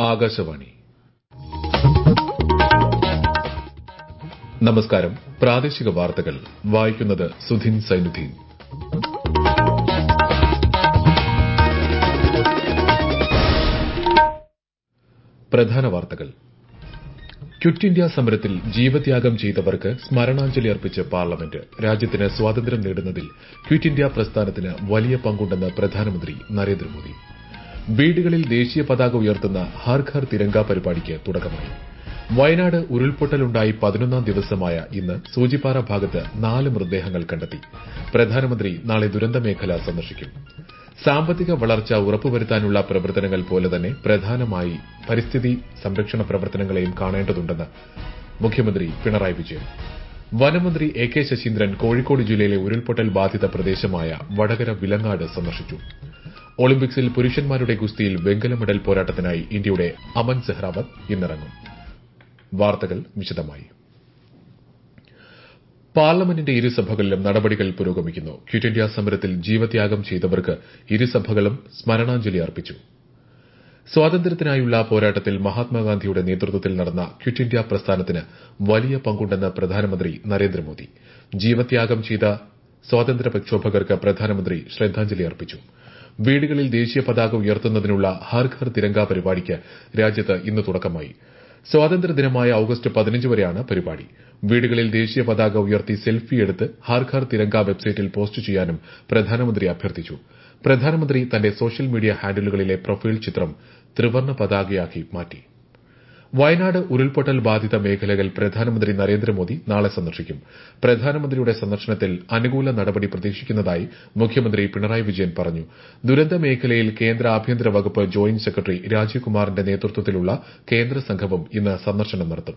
ആകാശവാണി നമസ്കാരം പ്രാദേശിക വാർത്തകൾ വായിക്കുന്നത് സുധിൻ സൈനുദ്ദീൻ പ്രധാന വാർത്തകൾ ക്വിറ്റ് ഇന്ത്യ സമരത്തിൽ ജീവത്യാഗം ചെയ്തവർക്ക് സ്മരണാഞ്ജലി അർപ്പിച്ച് പാർലമെന്റ് രാജ്യത്തിന് സ്വാതന്ത്ര്യം നേടുന്നതിൽ ക്വിറ്റ് ഇന്ത്യ പ്രസ്ഥാനത്തിന് വലിയ പങ്കുണ്ടെന്ന് പ്രധാനമന്ത്രി നരേന്ദ്രമോദി വീടുകളിൽ ദേശീയ പതാക ഉയർത്തുന്ന ഹർ ഘർ തിരങ്ക പരിപാടിക്ക് തുടക്കമായി വയനാട് ഉരുൾപൊട്ടലുണ്ടായി പതിനൊന്നാം ദിവസമായ ഇന്ന് സൂചിപ്പാറ ഭാഗത്ത് നാല് മൃതദേഹങ്ങൾ കണ്ടെത്തി പ്രധാനമന്ത്രി നാളെ ദുരന്തമേഖല സന്ദർശിക്കും സാമ്പത്തിക വളർച്ച ഉറപ്പുവരുത്താനുള്ള പ്രവർത്തനങ്ങൾ പോലെ തന്നെ പ്രധാനമായി പരിസ്ഥിതി സംരക്ഷണ പ്രവർത്തനങ്ങളെയും കാണേണ്ടതുണ്ടെന്ന് മുഖ്യമന്ത്രി പിണറായി വിജയൻ വനമന്ത്രി എ കെ ശശീന്ദ്രൻ കോഴിക്കോട് ജില്ലയിലെ ഉരുൾപൊട്ടൽ ബാധിത പ്രദേശമായ വടകര വിലങ്ങാട് സന്ദർശിച്ചു ഒളിമ്പിക്സിൽ പുരുഷന്മാരുടെ ഗുസ്തിയിൽ വെങ്കല മെഡൽ പോരാട്ടത്തിനായി ഇന്ത്യയുടെ അമൻ സെഹ്റാവത്ത് ഇന്നിറങ്ങും വാർത്തകൾ വിശദമായി പാർലമെന്റിന്റെ ഇരുസഭകളിലും നടപടികൾ പുരോഗമിക്കുന്നു ക്വിറ്റ് ഇന്ത്യ സമരത്തിൽ ജീവത്യാഗം ചെയ്തവർക്ക് ഇരുസഭകളും സ്മരണാഞ്ജലി അർപ്പിച്ചു സ്വാതന്ത്ര്യത്തിനായുള്ള പോരാട്ടത്തിൽ മഹാത്മാഗാന്ധിയുടെ നേതൃത്വത്തിൽ നടന്ന ക്വിറ്റ് ഇന്ത്യ പ്രസ്ഥാനത്തിന് വലിയ പങ്കുണ്ടെന്ന് പ്രധാനമന്ത്രി നരേന്ദ്രമോദി ജീവത്യാഗം ചെയ്ത സ്വാതന്ത്ര്യ പ്രക്ഷോഭകർക്ക് പ്രധാനമന്ത്രി ശ്രദ്ധാഞ്ജലി അർപ്പിച്ചു വീടുകളിൽ ദേശീയ പതാക ഉയർത്തുന്നതിനുള്ള ഹർ ഘർ തിരങ്ക പരിപാടിക്ക് രാജ്യത്ത് ഇന്ന് തുടക്കമായി സ്വാതന്ത്ര്യദിനമായ ഓഗസ്റ്റ് പതിനഞ്ച് വരെയാണ് പരിപാടി വീടുകളിൽ ദേശീയ പതാക ഉയർത്തി സെൽഫി എടുത്ത് ഹർ ഘർ തിരങ്ക വെബ്സൈറ്റിൽ പോസ്റ്റ് ചെയ്യാനും പ്രധാനമന്ത്രി അഭ്യർത്ഥിച്ചു പ്രധാനമന്ത്രി തന്റെ സോഷ്യൽ മീഡിയ ഹാൻഡിലുകളിലെ പ്രൊഫൈൽ ചിത്രം ത്രിവർണ്ണ പതാകയാക്കി മാറ്റി വയനാട് ഉരുൾപൊട്ടൽ ബാധിത മേഖലകൾ പ്രധാനമന്ത്രി നരേന്ദ്രമോദി നാളെ സന്ദർശിക്കും പ്രധാനമന്ത്രിയുടെ സന്ദർശനത്തിൽ അനുകൂല നടപടി പ്രതീക്ഷിക്കുന്നതായി മുഖ്യമന്ത്രി പിണറായി വിജയൻ പറഞ്ഞു ദുരന്ത മേഖലയിൽ കേന്ദ്ര ആഭ്യന്തര വകുപ്പ് ജോയിന്റ് സെക്രട്ടറി രാജീവ് കുമാറിന്റെ നേതൃത്വത്തിലുള്ള കേന്ദ്ര സംഘവും ഇന്ന് സന്ദർശനം നടത്തും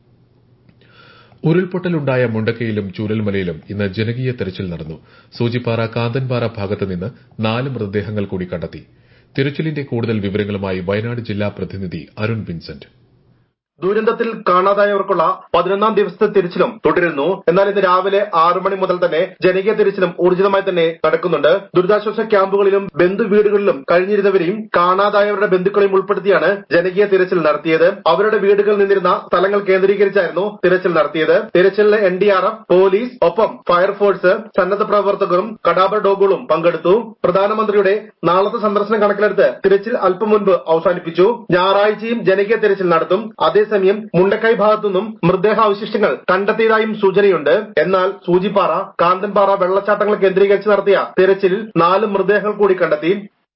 ഉരുൾപൊട്ടലുണ്ടായ മുണ്ടക്കയിലും ചൂരൽമലയിലും ഇന്ന് ജനകീയ തെരച്ചിൽ നടന്നു സൂചിപ്പാറ കാന്തൻപാറ ഭാഗത്ത് നിന്ന് നാല് മൃതദേഹങ്ങൾ കൂടി കണ്ടെത്തി തിരച്ചിലിന്റെ കൂടുതൽ വിവരങ്ങളുമായി വയനാട് ജില്ലാ പ്രതിനിധി അരുൺ വിൻസെന്റ് ദുരന്തത്തിൽ കാണാതായവർക്കുള്ള പതിനൊന്നാം ദിവസത്തെ തിരച്ചിലും തുടരുന്നു എന്നാൽ ഇന്ന് രാവിലെ ആറു മണി മുതൽ തന്നെ ജനകീയ തിരച്ചിലും ഊർജിതമായി തന്നെ നടക്കുന്നുണ്ട് ദുരിതാശ്വാസ ക്യാമ്പുകളിലും ബന്ധു വീടുകളിലും കഴിഞ്ഞിരുന്നവരെയും കാണാതായവരുടെ ബന്ധുക്കളെയും ഉൾപ്പെടുത്തിയാണ് ജനകീയ തിരച്ചിൽ നടത്തിയത് അവരുടെ വീടുകളിൽ നിന്നിരുന്ന സ്ഥലങ്ങൾ കേന്ദ്രീകരിച്ചായിരുന്നു തിരച്ചിൽ നടത്തിയത് തിരച്ചിലിന് N D R F police ഒപ്പം ഫയർഫോഴ്സ് സന്നദ്ധ പ്രവർത്തകരും കടാബർ ഡോഗുകളും പങ്കെടുത്തു പ്രധാനമന്ത്രിയുടെ നാളത്തെ സന്ദർശനം കണക്കിലെടുത്ത് തിരച്ചിൽ അല്പം മുൻപ് അവസാനിപ്പിച്ചു ഞായറാഴ്ചയും ജനകീയ തിരച്ചിൽ നടത്തും അതേസമയം മുണ്ടക്കൈ ഭാഗത്തുനിന്നും മൃതദേഹാവശിഷ്ടങ്ങൾ കണ്ടെത്തിയതായും സൂചനയുണ്ട് എന്നാൽ സൂചിപ്പാറ കാന്തൻപാറ വെള്ളച്ചാട്ടങ്ങൾ കേന്ദ്രീകരിച്ച് നടത്തിയ തിരച്ചിലിൽ നാല് മൃതദേഹങ്ങൾ കൂടി കണ്ടെത്തി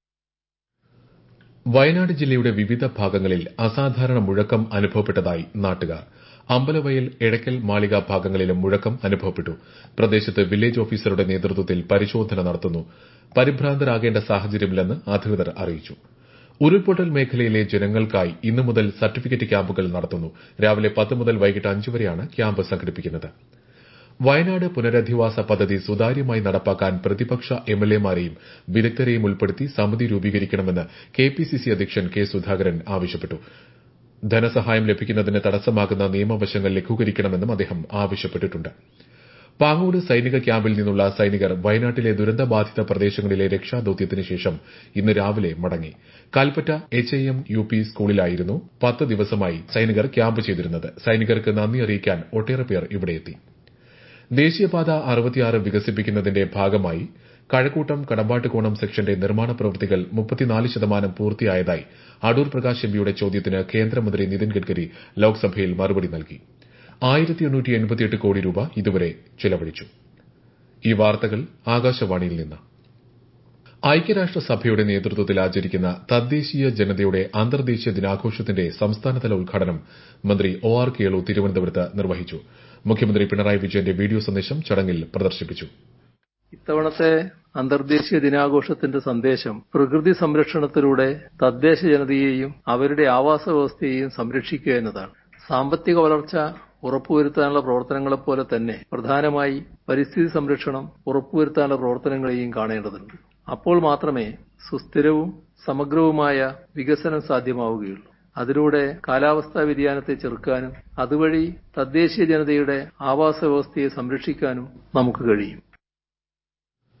വയനാട് ജില്ലയുടെ വിവിധ ഭാഗങ്ങളിൽ അസാധാരണ മുഴക്കം അനുഭവപ്പെട്ടതായി നാട്ടുകാർ അമ്പലവയൽ എടക്കൽ മാളിക ഭാഗങ്ങളിലും മുഴക്കം അനുഭവപ്പെട്ടു പ്രദേശത്ത് വില്ലേജ് ഓഫീസറുടെ നേതൃത്വത്തിൽ പരിശോധന നടത്തുന്നു പരിഭ്രാന്തരാകേണ്ട സാഹചര്യമില്ലെന്ന് അധികൃതർ അറിയിച്ചു ഉരുൾപൊട്ടൽ മേഖലയിലെ ജനങ്ങൾക്കായി ഇന്നു മുതൽ സർട്ടിഫിക്കറ്റ് ക്യാമ്പുകൾ നടത്തുന്നു രാവിലെ പത്ത് മുതൽ വൈകിട്ട് അഞ്ച് വരെയാണ് ക്യാമ്പ് സംഘടിപ്പിക്കുന്നത് വയനാട് പുനരധിവാസ പദ്ധതി സുതാര്യമായി നടപ്പാക്കാൻ പ്രതിപക്ഷ എംഎൽഎമാരെയും വിദഗ്ധരെയും ഉൾപ്പെടുത്തി സമിതി രൂപീകരിക്കണമെന്ന് കെപിസിസി അധ്യക്ഷൻ കെ സുധാകരൻ ആവശ്യപ്പെട്ടു ധനസഹായം ലഭിക്കുന്നതിന് തടസ്സമാകുന്ന നിയമവശങ്ങൾ ലഘൂകരിക്കണമെന്നും അദ്ദേഹം ആവശ്യപ്പെട്ടിട്ടുണ്ട് പാങ്ങോട് സൈനിക ക്യാമ്പിൽ നിന്നുള്ള സൈനികർ വയനാട്ടിലെ ദുരന്തബാധിത പ്രദേശങ്ങളിലെ രക്ഷാദൌത്യത്തിന് ശേഷം ഇന്ന് രാവിലെ മടങ്ങി Kalpetta H I M U P സ്കൂളിലായിരുന്നു പത്ത് ദിവസമായി സൈനികർ ക്യാമ്പ് ചെയ്തിരുന്നത് സൈനികർക്ക് നന്ദി അറിയിക്കാൻ ഒട്ടേറെ പേർ ഇവിടെയെത്തി ദേശീയപാത അറുപത്തിയാറ് വികസിപ്പിക്കുന്നതിന്റെ ഭാഗമായി കഴക്കൂട്ടം കടമ്പാട്ടുകോണം സെക്ഷന്റെ നിർമ്മാണ പ്രവൃത്തികൾ മുപ്പത്തിനാല് ശതമാനം പൂർത്തിയായതായി അടൂർ പ്രകാശ് എംപിയുടെ ചോദ്യത്തിന് കേന്ദ്രമന്ത്രി നിതിൻ ഗഡ്കരി ലോക്സഭയിൽ മറുപടി നൽകി ആയിരത്തി എണ്ണൂറ്റി എൺപത്തിയെട്ട് കോടി രൂപ ഇതുവരെ ചെലവഴിച്ചു ഈ വാർത്തകൾ ആകാശവാണിയിൽ നിന്ന് ഐക്യരാഷ്ട്രസഭയുടെ നേതൃത്വത്തിൽ ആചരിക്കുന്ന തദ്ദേശീയ ജനതയുടെ അന്തർദേശീയ ദിനാഘോഷത്തിന്റെ സംസ്ഥാനതല ഉദ്ഘാടനം മന്ത്രി ഒ ആർ കേളു തിരുവനന്തപുരത്ത് നിർവഹിച്ചു മുഖ്യമന്ത്രി പിണറായി വിജയന്റെ വീഡിയോ സന്ദേശം ചടങ്ങിൽ പ്രദർശിപ്പിച്ചു ഇത്തവണത്തെ അന്തർദേശീയ ദിനാഘോഷത്തിന്റെ സന്ദേശം പ്രകൃതി സംരക്ഷണത്തിലൂടെ തദ്ദേശ ജനതയെയും അവരുടെ ആവാസ വ്യവസ്ഥയെയും സംരക്ഷിക്കുക എന്നതാണ് സാമ്പത്തിക വളർച്ച ഉറപ്പുവരുത്താനുള്ള പ്രവർത്തനങ്ങളെപ്പോലെ തന്നെ പ്രധാനമായി പരിസ്ഥിതി സംരക്ഷണം ഉറപ്പുവരുത്താനുള്ള പ്രവർത്തനങ്ങളെയും കാണേണ്ടതുണ്ട് അപ്പോൾ മാത്രമേ സുസ്ഥിരവും സമഗ്രവുമായ വികസനം സാധ്യമാവുകയുള്ളൂ അതിലൂടെ കാലാവസ്ഥാ വ്യതിയാനത്തെ ചെറുക്കാനും അതുവഴി തദ്ദേശീയ ജനതയുടെ ആവാസ വ്യവസ്ഥയെ സംരക്ഷിക്കാനും നമുക്ക് കഴിയും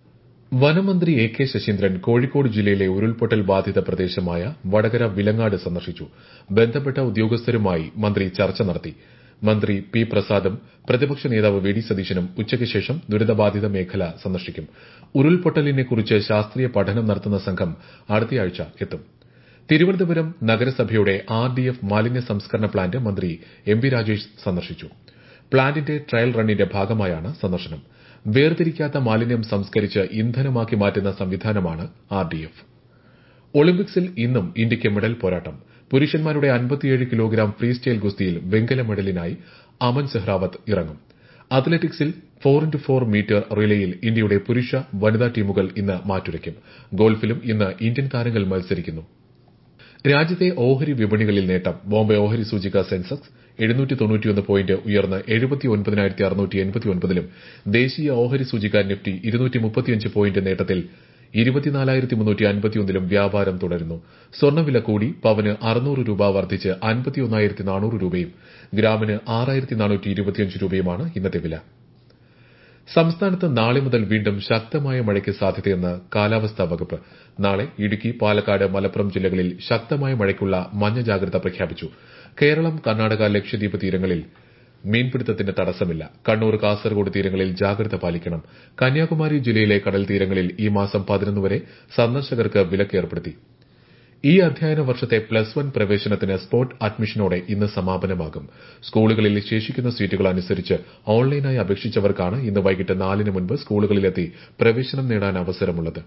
വനമന്ത്രി എ കെ ശശീന്ദ്രൻ കോഴിക്കോട് ജില്ലയിലെ ഉരുൾപൊട്ടൽ ബാധിത പ്രദേശമായ വടകര വിലങ്ങാട് സന്ദർശിച്ചു ബന്ധപ്പെട്ട ഉദ്യോഗസ്ഥരുമായി മന്ത്രി ചർച്ച നടത്തി മന്ത്രി പി പ്രസാദും പ്രതിപക്ഷ നേതാവ് വി ഡി സതീശനും ഉച്ചയ്ക്ക് ശേഷം ദുരിതബാധിത മേഖല സന്ദർശിക്കും ഉരുൾപൊട്ടലിനെക്കുറിച്ച് ശാസ്ത്രീയ പഠനം നടത്തുന്ന സംഘം അടുത്തയാഴ്ച എത്തും തിരുവനന്തപുരം നഗരസഭയുടെ ആർ ഡി എഫ് മാലിന്യ സംസ്കരണ പ്ലാന്റ് മന്ത്രി എം വി രാജേഷ് സന്ദർശിച്ചു പ്ലാന്റിന്റെ ട്രയൽ റണ്ണിന്റെ ഭാഗമായാണ് സന്ദർശനം വേർതിരിക്കാത്ത മാലിന്യം സംസ്കരിച്ച് ഇന്ധനമാക്കി മാറ്റുന്ന സംവിധാനമാണ് ആർ ഡി എഫ് ഒളിമ്പിക്സിൽ ഇന്നും ഇന്ത്യയ്ക്ക് മെഡൽ പോരാട്ടം പുരുഷന്മാരുടെ അൻപത്തിയേഴ് കിലോഗ്രാം ഫ്രീ സ്റ്റൈൽ ഗുസ്തിയിൽ വെങ്കല മെഡലിനായി അമൻ സെഹ്റാവത്ത് ഇറങ്ങും അത്ലറ്റിക്സിൽ ഫോർ ഇന്റു ഫോർ മീറ്റർ റിലേയിൽ ഇന്ത്യയുടെ പുരുഷ വനിതാ ടീമുകൾ ഇന്ന് മാറ്റുരയ്ക്കും ഗോൾഫിലും ഇന്ന് ഇന്ത്യൻ താരങ്ങൾ മത്സരിക്കുന്നു രാജ്യത്തെ ഓഹരി വിപണികളിൽ നേട്ടം ബോംബെ ഓഹരി സൂചിക സെൻസെക്സ് എഴുന്നൂറ്റി തൊണ്ണൂറ്റിയൊന്ന് പോയിന്റ് ഉയർന്ന് എഴുപത്തി ഒൻപതിനായിരത്തി അറുന്നൂറ്റി എൺപത്തിയൊൻപതിലും ദേശീയ ഓഹരി സൂചിക നിഫ്റ്റി ഇരുന്നൂറ്റി മുപ്പത്തിയഞ്ച് പോയിന്റ് നേട്ടത്തിൽ ഇരുപത്തിനാലായിരത്തി മുന്നൂറ്റി അൻപത്തിയൊന്നിലും വ്യാപാരം തുടരുന്നു സ്വർണ്ണവില കൂടി പവന് അറുന്നൂറ് രൂപ വർദ്ധിച്ച് അൻപത്തിയൊന്നായിരത്തി നാനൂറ് രൂപയും ഗ്രാമിന് ആറായിരത്തി നാനൂറ്റി ഇരുപത്തിയഞ്ച് രൂപയുമാണ് ഇന്നത്തെ വില സംസ്ഥാനത്ത് നാളെ മുതൽ വീണ്ടും ശക്തമായ മഴയ്ക്ക് സാധ്യതയെന്ന് കാലാവസ്ഥാ വകുപ്പ് നാളെ ഇടുക്കി പാലക്കാട് മലപ്പുറം ജില്ലകളിൽ ശക്തമായ മഴയ്ക്കുള്ള മഞ്ഞ ജാഗ്രത പ്രഖ്യാപിച്ചു കേരളം കർണാടക ലക്ഷദ്വീപ് തീരങ്ങളിൽ മീൻപിടുത്തത്തിന് തടസ്സമില്ല കണ്ണൂർ കാസർഗോഡ് തീരങ്ങളിൽ ജാഗ്രത പാലിക്കണം കന്യാകുമാരി ജില്ലയിലെ കടൽ തീരങ്ങളിൽ ഈ മാസം പതിനൊന്ന് വരെ സന്ദർശകർക്ക് വിലക്ക് ഏർപ്പെടുത്തി ഈ അധ്യയന വർഷത്തെ പ്ലസ് വൺ പ്രവേശനത്തിന് സ്പോട്ട് അഡ്മിഷനോടെ ഇന്ന് സമാപനമാകും സ്കൂളുകളിൽ ശേഷിക്കുന്ന സീറ്റുകൾ അനുസരിച്ച് ഓൺലൈനായി അപേക്ഷിച്ചവർക്കാണ് ഇന്ന് വൈകിട്ട് നാലിന് മുൻപ് സ്കൂളുകളിലെത്തി പ്രവേശനം നേടാൻ അവസരമുള്ളത്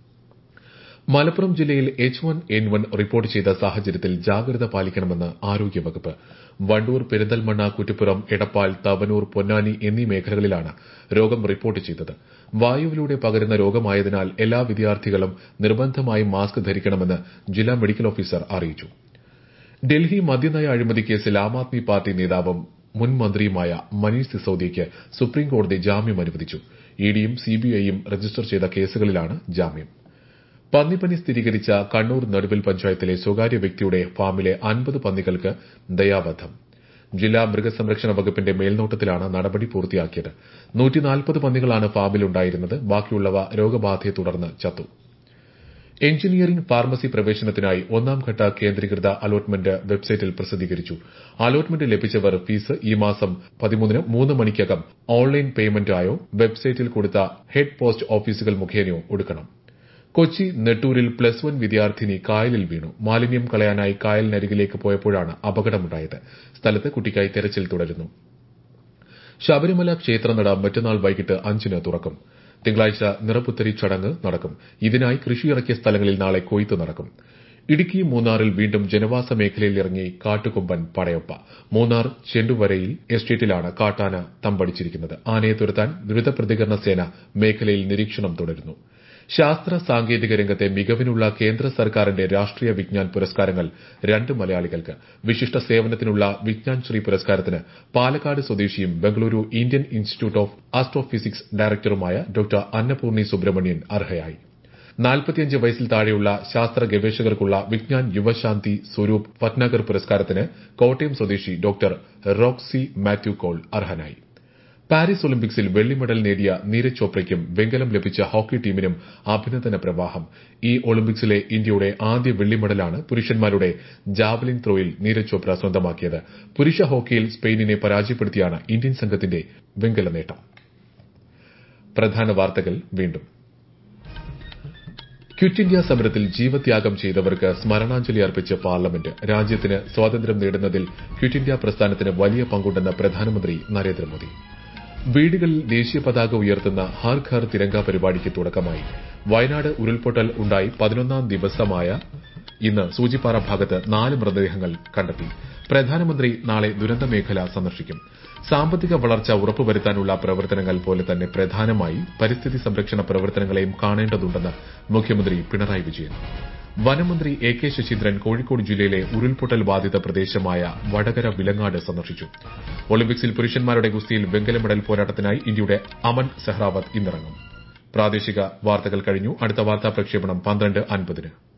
മലപ്പുറം ജില്ലയിൽ H one N one report ചെയ്ത സാഹചര്യത്തിൽ ജാഗ്രത പാലിക്കണമെന്ന് ആരോഗ്യവകുപ്പ് വണ്ടൂർ പെരിന്തൽമണ്ണ കുറ്റിപ്പുറം എടപ്പാൾ തവനൂർ പൊന്നാനി എന്നീ മേഖലകളിലാണ് രോഗം റിപ്പോർട്ട് ചെയ്തത് വായുവിലൂടെ പകരുന്ന രോഗമായതിനാൽ എല്ലാ വിദ്യാർത്ഥികളും നിർബന്ധമായും മാസ്ക് ധരിക്കണമെന്ന് ജില്ലാ മെഡിക്കൽ ഓഫീസർ അറിയിച്ചു ഡൽഹി മദ്യനയ അഴിമതി കേസിൽ ആം ആദ്മി പാർട്ടി നേതാവും മുൻ മന്ത്രിയുമായ മനീഷ് സിസോദിയയ്ക്ക് സുപ്രീംകോടതി ജാമ്യം അനുവദിച്ചു ഇഡിയും സിബിഐയും രജിസ്റ്റർ ചെയ്ത കേസുകളിലാണ് ജാമ്യം പന്നിപ്പനി സ്ഥിരീകരിച്ച കണ്ണൂർ നടുവിൽ പഞ്ചായത്തിലെ സ്വകാര്യ വ്യക്തിയുടെ ഫാമിലെ അൻപത് പന്നികൾക്ക് ദയാവധം ജില്ലാ മൃഗസംരക്ഷണ വകുപ്പിന്റെ മേൽനോട്ടത്തിലാണ് നടപടി പൂർത്തിയാക്കിയത് നൂറ്റിനാൽപ്പത് പന്നികളാണ് ഫാമിലുണ്ടായിരുന്നത് ബാക്കിയുള്ളവ രോഗബാധയെ തുടർന്ന് ചത്തു എഞ്ചിനീയറിംഗ് ഫാർമസി പ്രവേശനത്തിനായി ഒന്നാംഘട്ട കേന്ദ്രീകൃത അലോട്ട്മെന്റ് വെബ്സൈറ്റിൽ പ്രസിദ്ധീകരിച്ചു അലോട്ട്മെന്റ് ലഭിച്ചവർ ഫീസ് ഈ മാസം പതിമൂന്നിന് മൂന്ന് മണിക്കകം ഓൺലൈൻ പേയ്മെന്റായോ വെബ്സൈറ്റിൽ കൊടുത്ത ഹെഡ് പോസ്റ്റ് ഓഫീസുകൾ മുഖേനയോ ഒടുക്കണം കൊച്ചി നെട്ടൂരിൽ പ്ലസ് വൺ വിദ്യാർത്ഥിനി കായലിൽ വീണു മാലിന്യം കളയാനായി കായലിനരികിലേക്ക് പോയപ്പോഴാണ് അപകടമുണ്ടായത് സ്ഥലത്ത് കുട്ടിക്കായി തെരച്ചിൽ തുടരുന്നു ശബരിമല ക്ഷേത്രനട മറ്റന്നാൾ വൈകിട്ട് അഞ്ചിന് തുറക്കും തിങ്കളാഴ്ച നിറപുത്തരി ചടങ്ങ് നടക്കും ഇതിനായി കൃഷിയിറക്കിയ സ്ഥലങ്ങളിൽ നാളെ കൊയ്ത്ത് നടക്കും ഇടുക്കി മൂന്നാറിൽ വീണ്ടും ജനവാസ മേഖലയിൽ ഇറങ്ങി കാട്ടുകൊമ്പൻ പടയൊപ്പ മൂന്നാർ ചെണ്ടുവരയിൽ എസ്റ്റേറ്റിലാണ് കാട്ടാന തമ്പടിച്ചിരിക്കുന്നത് ആനയെ തുരത്താൻ ദ്രുത പ്രതികരണ സേന മേഖലയിൽ നിരീക്ഷണം തുടരുന്നു ശാസ്ത്ര സാങ്കേതിക രംഗത്തെ മികവിനുള്ള കേന്ദ്ര സർക്കാരിന്റെ രാഷ്ട്രീയ വിജ്ഞാൻ പുരസ്കാരങ്ങൾ രണ്ട് മലയാളികൾക്ക് വിശിഷ്ട സേവനത്തിനുള്ള വിജ്ഞാൻ ശ്രീ പുരസ്കാരത്തിന് പാലക്കാട് സ്വദേശിയും Bengaluru Indian institute of astrophysics ഡയറക്ടറുമായ ഡോക്ടർ അന്നപൂർണി സുബ്രഹ്മണ്യൻ അർഹയായി നാൽപ്പത്തിയഞ്ച് വയസ്സിൽ താഴെയുള്ള ശാസ്ത്ര ഗവേഷകർക്കുള്ള വിജ്ഞാൻ യുവശാന്തി സ്വരൂപ് ഭട്നാഗർ പുരസ്കാരത്തിന് കോട്ടയം സ്വദേശി ഡോക്ടർ റോക്സി മാത്യു കോൾ അർഹനായി പാരീസ് ഒളിമ്പിക്സിൽ വെള്ളി മെഡൽ നേടിയ നീരജ് ചോപ്രയ്ക്കും വെങ്കലം ലഭിച്ച ഹോക്കി ടീമിനും അഭിനന്ദന പ്രവാഹം ഈ ഒളിമ്പിക്സിലെ ഇന്ത്യയുടെ ആദ്യ വെള്ളി മെഡലാണ് പുരുഷന്മാരുടെ ജാവലിൻ ത്രോയിൽ നീരജ് ചോപ്ര സ്വന്തമാക്കിയത് പുരുഷ ഹോക്കിയിൽ സ്പെയിനിനെ പരാജയപ്പെടുത്തിയാണ് ഇന്ത്യൻ സംഘത്തിന്റെ വെങ്കല നേട്ടം പ്രധാന വാർത്തകൾ വീണ്ടും ക്വിറ്റ് ഇന്ത്യ സമരത്തിൽ ജീവത്യാഗം ചെയ്തവർക്ക് സ്മരണാഞ്ജലി അർപ്പിച്ച് പാർലമെന്റ് രാജ്യത്തിന് സ്വാതന്ത്ര്യം നേടുന്നതിൽ ക്വിറ്റ് ഇന്ത്യ പ്രസ്ഥാനത്തിന് വലിയ പങ്കുണ്ടെന്ന് പ്രധാനമന്ത്രി നരേന്ദ്രമോദി വീടുകളിൽ ദേശീയ പതാക ഉയർത്തുന്ന ഹർ ഘർ തിരങ്ക പരിപാടിക്ക് തുടക്കമായി വയനാട് ഉരുൾപൊട്ടൽ ഉണ്ടായി പതിനൊന്നാം ദിവസമായ ഇന്ന് സൂചിപ്പാറ ഭാഗത്ത് നാല് മൃതദേഹങ്ങൾ കണ്ടെത്തി പ്രധാനമന്ത്രി നാളെ ദുരന്ത മേഖല സന്ദർശിക്കും സാമ്പത്തിക വളർച്ച ഉറപ്പുവരുത്താനുള്ള പ്രവർത്തനങ്ങൾ പോലെ തന്നെ പ്രധാനമായി പരിസ്ഥിതി സംരക്ഷണ പ്രവർത്തനങ്ങളെയും കാണേണ്ടതുണ്ടെന്ന് മുഖ്യമന്ത്രി പിണറായി വിജയൻ വനമന്ത്രി എ കെ ശശീന്ദ്രൻ കോഴിക്കോട് ജില്ലയിലെ ഉരുൾപൊട്ടൽ ബാധിത പ്രദേശമായ വടകര വിലങ്ങാട് സന്ദർശിച്ചു ഒളിമ്പിക്സിൽ പുരുഷന്മാരുടെ ഗുസ്തിയിൽ വെങ്കല മെഡൽ പോരാട്ടത്തിനായി ഇന്ത്യയുടെ അമൻ സെഹ്റാവത്ത് ഇന്നിറങ്ങും പ്രാദേശിക വാർത്തകൾ കഴിഞ്ഞു അടുത്ത വാർത്താ പ്രക്ഷേപണം പന്ത്രണ്ട് അൻപതിന്